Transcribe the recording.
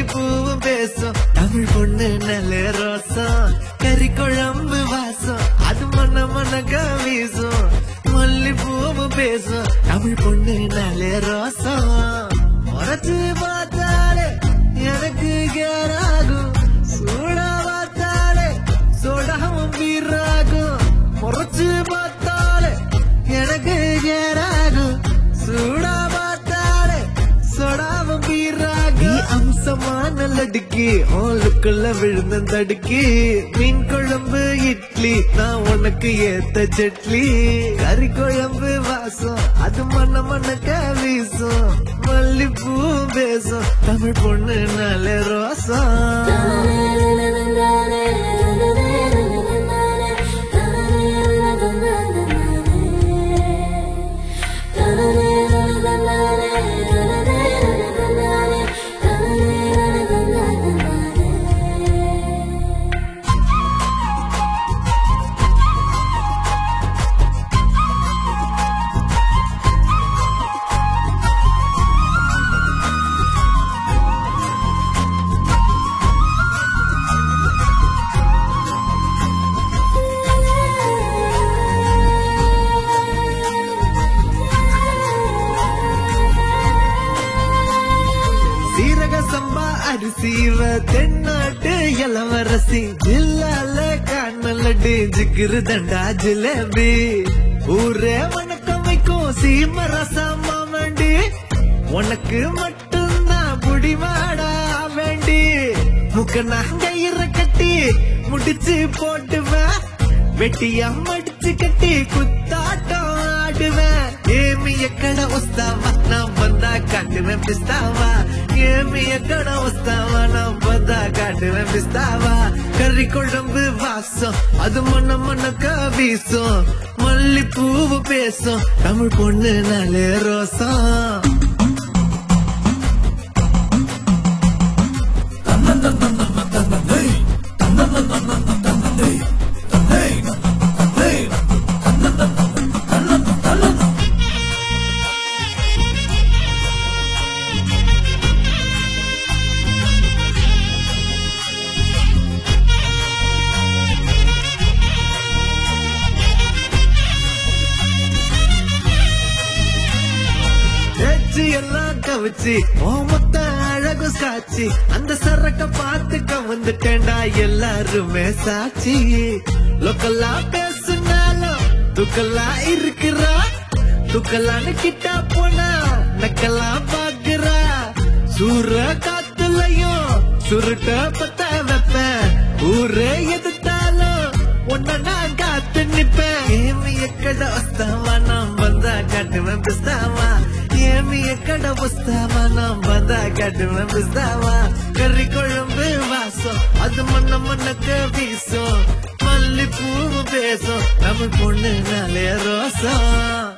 மல்லிப்பூவும் பேசும் தமிழ் பொண்ணு நல்ல ரோசம் கறி குழம்பு வாசம் அது மன மனக வீசும் மல்லிப்பூவும் பேசும் தமிழ் பொண்ணு நல்ல ரோசம் முறைச்சு பார்த்தாலே எனக்கு கேராகும் சூடா பார்த்தாலே சோடாவும் வீராகும் முறைச்சு பார்த்தாலே எனக்கு கேராகும் சூடா பார்த்தாலே சோடாவும் வீராகும் அம்சமான லடுக்கி ஓலுக்குள்ள விழுந்த தடுக்கி மீன் குழம்பு இட்லி நான் உனக்கு ஏத்த சட்லி கறி குழம்பு வாசம் அது மண்ண மண்ணக்க வீசும் மல்லிப்பூ பேசும் தமிழ் பொண்ணு நல்ல ரோசம் சீரக சம்பா அரிசிவ தென்னாட்டு இளவரசி ஜில்லால காணலடி ஜிகிரு தண்டா ஜிலேபி ஊரே வணக்கம் வைக்கும் சீம ரசமா வேண்டி உனக்கு மட்டும்தான் புடிவாடா வேண்டி முக்க நகையிற கட்டி முடிச்சு போட்டுவேன் வெட்டியா மடிச்சு கட்டி குத்தாட்டம் ஆடுவேன் ఏమి ఎక్కడ వస్తావా నా బందా కాటువేం పిస్తావా ఏమి ఎక్కడ వస్తావా నా బందా కాటువేం పిస్తావా కర్రీ కొழம்பு வாசம் அது மண்ண மண்ணக்க வீசும் மல்லி பூவு பேசும் தமிழ் பொண்ணு நாளே ரோசம் பேச்சு எல்லாம் கவிச்சு மொத்த அழகு சாட்சி அந்த சரக்க பார்த்துக்க வந்துட்டேன்டா எல்லாருமே சாட்சி லோக்கல்லா பேசுனாலும் துக்கல்லா இருக்கிறா துக்கலான்னு கிட்ட போனா நக்கெல்லாம் பாக்குறா சூற காத்துலயும் சுருட்ட பத்த வைப்பேன் ஊரே எதிர்த்தாலும் உன்ன நான் காத்து நிப்பேன் ఏమి ఎక్కడ వస్తావా నా బందా గడ్డి పంపిస్తావా ఏమి ఎక్కడ వస్తావా నా బందా గడ్డి పంపిస్తావా కర్రీ కొழம்பு வாசம் அது மண்ண மண்ணக்க வீசும் மல்லி பூவு பேசும் நம்ம பொண்ணு நாளே ரோசம்